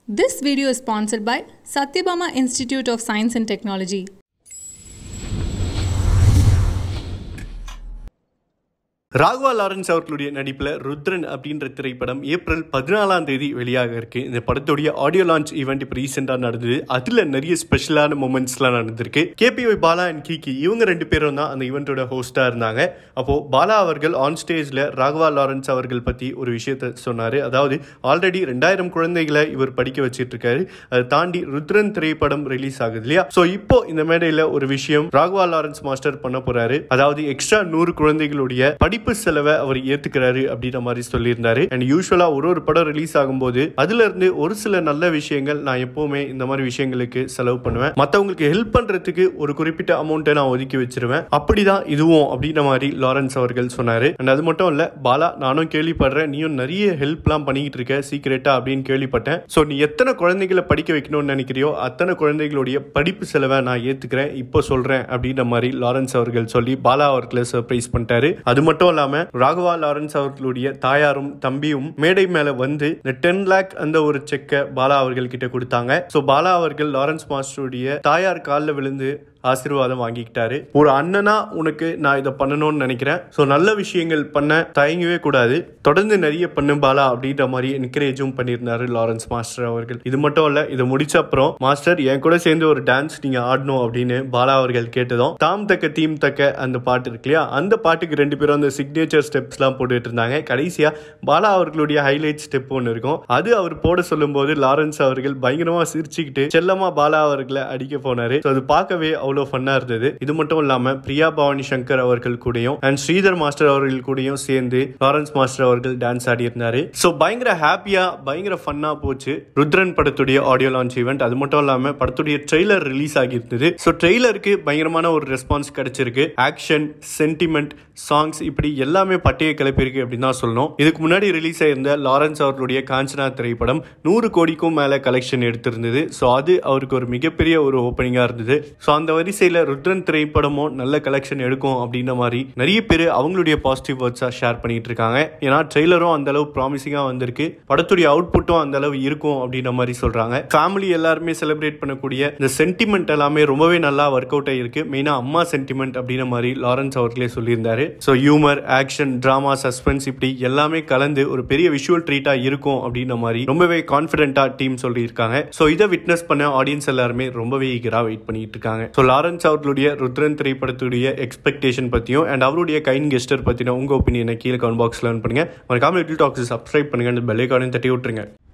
This video is sponsored by Satyabama Institute of Science and Technology. Raghava Lawrence அவர்களுடைய நடிப்பில் ருத்ரன் அப்படின்ற திரைப்படம் ஏப்ரல் பதினாலாம் தேதி வெளியாக இருக்கு இந்த படத்துடைய ஆடியோ லான்ச் ஈவெண்ட் இப்போ ரீசெண்டாக நடந்தது அதில் நிறைய ஸ்பெஷலான மூமெண்ட்ஸ்லாம் நடந்திருக்கு கேபிஒய் பாலா அண்ட் கீகி இவங்க ரெண்டு பேரும் தான் அந்த ஈவெண்ட்டோட ஹோஸ்டாக இருந்தாங்க அப்போ பாலா அவர்கள் ஆன் ஸ்டேஜில் ராகவா லாரன்ஸ் அவர்கள் பற்றி ஒரு விஷயத்த சொன்னார் அதாவது ஆல்ரெடி ரெண்டாயிரம் குழந்தைகளை இவர் படிக்க வச்சிட்டு இருக்காரு அதை தாண்டி ருத்ரன் திரைப்படம் ரிலீஸ் ஆகுது இல்லையா ஸோ இப்போ இந்த மேடையில் ஒரு விஷயம் ராகவா லாரன்ஸ் மாஸ்டர் பண்ண போறாரு அதாவது எக்ஸ்ட்ரா நூறு குழந்தைகளுடைய படிப்பு செலவை அவர் ஏத்துக்கிறாரு அப்படின்ற மாதிரி சொல்லியிருந்தாரு அண்ட் யூஸ்வலா ஒரு ஒரு படம் ரிலீஸ் ஆகும்போது அதுல இருந்து ஒரு சில நல்ல விஷயங்கள் நான் எப்பவுமே இந்த மாதிரி விஷயங்களுக்கு செலவு பண்ணுவேன் மற்றவங்களுக்கு ஹெல்ப் பண்றதுக்கு ஒரு குறிப்பிட்ட அமௌண்ட்டை நான் ஒதுக்கி வச்சிருவேன் அப்படிதான் இதுவும் அப்படின்ற மாதிரி லாரன்ஸ் அவர்கள் சொன்னாரு அண்ட் அது மட்டும் இல்ல பாலா நானும் கேள்விப்படுறேன் நீயும் நிறைய ஹெல்ப்லாம் பண்ணிக்கிட்டு இருக்க சீக்கிரட்டா அப்படின்னு கேள்விப்பட்டேன் ஸோ நீ எத்தனை குழந்தைகளை படிக்க வைக்கணும்னு நினைக்கிறியோ அத்தனை குழந்தைகளுடைய படிப்பு செலவை நான் ஏத்துக்கிறேன் இப்போ சொல்றேன் அப்படின்ற மாதிரி லாரன்ஸ் அவர்கள் சொல்லி பாலா அவர்களை சர்ப்ரைஸ் பண்ணிட்டாரு அது மட்டும் இல்லாம ராகவா லாரன்ஸ் அவர்களுடைய தாயாரும் தம்பியும் மேடை மேல வந்து இந்த டென் லேக் அந்த ஒரு செக்கை பாலா அவர்கள் கிட்ட கொடுத்தாங்க ஸோ பாலா அவர்கள் லாரன்ஸ் மாஸ்டருடைய தாயார் காலில் விழுந்து ஆசீர்வாதம் வாங்கிக்கிட்டாரு ஒரு அண்ணனா உனக்கு நான் இதை பண்ணணும்னு நினைக்கிறேன் ஸோ நல்ல விஷயங்கள் பண்ண தயங்கவே கூடாது தொடர்ந்து நிறைய பண்ணு பாலா அப்படின்ற மாதிரி என்கரேஜும் பண்ணியிருந்தாரு லாரன்ஸ் மாஸ்டர் அவர்கள் இது மட்டும் இல்ல இதை முடிச்ச அப்புறம் மாஸ்டர் என் கூட சேர்ந்து ஒரு டான்ஸ் நீங்க ஆடணும் அப்படின்னு பாலா அவர்கள் கேட்டதும் தாம் தக்க தீம் தக்க அந்த பாட்டு இருக்கு இல்லையா அந்த பாட்டுக்கு ரெண்டு பேரும் அந்த சிக்னேச்சர் ஸ்டெப்ஸ்லாம் போட்டுட்டு இருந்தாங்க கடைசியா பாலா அவர்களுடைய ஹைலைட் ஸ்டெப் ஒன்று இருக்கும் அது அவர் போட சொல்லும்போது லாரன்ஸ் அவர்கள் பயங்கரமா சிரிச்சுக்கிட்டு செல்லமா பாலா அவர்களை அடிக்க போனாரு So அது பார்க்கவே அவ்வளோ ஃபன்னா இருந்தது இது மட்டும் இல்லாம பிரியா பவானி சங்கர் அவர்கள் கூடயும் அண்ட் ஸ்ரீதர் மாஸ்டர் அவர்கள் கூடயும் சேர்ந்து லாரன்ஸ் மாஸ்டர் அவர்கள் டான்ஸ் ஆடி இருந்தாரு ஸோ பயங்கர ஹாப்பியா பயங்கர ஃபன்னா போச்சு ருத்ரன் படத்துடைய ஆடியோ லான்ச் ஈவெண்ட் அது மட்டும் இல்லாம படத்துடைய ட்ரெய்லர் ரிலீஸ் ஆகியிருந்தது ஸோ ட்ரெய்லருக்கு பயங்கரமான ஒரு ரெஸ்பான்ஸ் கிடைச்சிருக்கு ஆக்ஷன் சென்டிமெண்ட் சாங்ஸ் இப்படி எல்லாமே பட்டையை கிளப்பியிருக்கு அப்படின்னு தான் சொல்லணும் இதுக்கு முன்னாடி ரிலீஸ் ஆயிருந்த லாரன்ஸ் அவர்களுடைய காஞ்சனா திரைப்படம் நூறு கோடிக்கும் மேல கலெக்ஷன் எடுத்திருந்தது ஸோ அது அவருக்கு ஒரு மிகப்பெரிய ஒரு ஓப்பனிங்காக இருந்தது ஸோ அந்த வரிசையில் ருத்ரன் திரைப்படமும் நல்ல கலெக்ஷன் எடுக்கும் அப்படின்ற மாதிரி நிறைய பேர் அவங்களுடைய பாசிட்டிவ் வேர்ட்ஸாக ஷேர் பண்ணிட்டு இருக்காங்க ஏன்னா ட்ரெய்லரும் அந்த அளவு ப்ராமிசிங்காக வந்திருக்கு படத்துடைய அவுட்புட்டும் அந்த அளவு இருக்கும் அப்படின்ற மாதிரி சொல்றாங்க ஃபேமிலி எல்லாருமே செலிப்ரேட் பண்ணக்கூடிய இந்த சென்டிமெண்ட் எல்லாமே ரொம்பவே நல்லா ஒர்க் அவுட் ஆகிருக்கு மெயினாக அம்மா சென்டிமெண்ட் அப்படின்ற மாதிரி லாரன்ஸ் அவர்களே சொல்லியிருந்தாரு so humour action drama suspense இப்படி எல்லாமே கலந்து ஒரு பெரிய விஷுவல் ட்ரீட்டாக இருக்கும் அப்படின்ற மாதிரி ரொம்பவே கான்ஃபிடென்ட்டாக டீம் சொல்லியிருக்காங்க ஸோ இதை விட்னஸ் பண்ண ஆடியன்ஸ் எல்லாருமே ரொம்பவே ஈகராக வெயிட் பண்ணிட்டு இருக்காங்க ஸோ லாரன்ஸ் அவர்களுடைய ருத்ரன் திரைப்படத்துடைய எக்ஸ்பெக்டேஷன் பற்றியும் அண்ட் அவருடைய கைன் கெஸ்டர் பற்றின உங்கள் ஒப்பீனியனை கீழே கமெண்ட் பாக்ஸில் பண்ணுங்க மறக்காம லிட்டில் டாக்ஸ் சப்ஸ்கிரைப் பண்ணுங்க அந்த பெல்லைக்கானையும் தட்டி விட்டுருங்க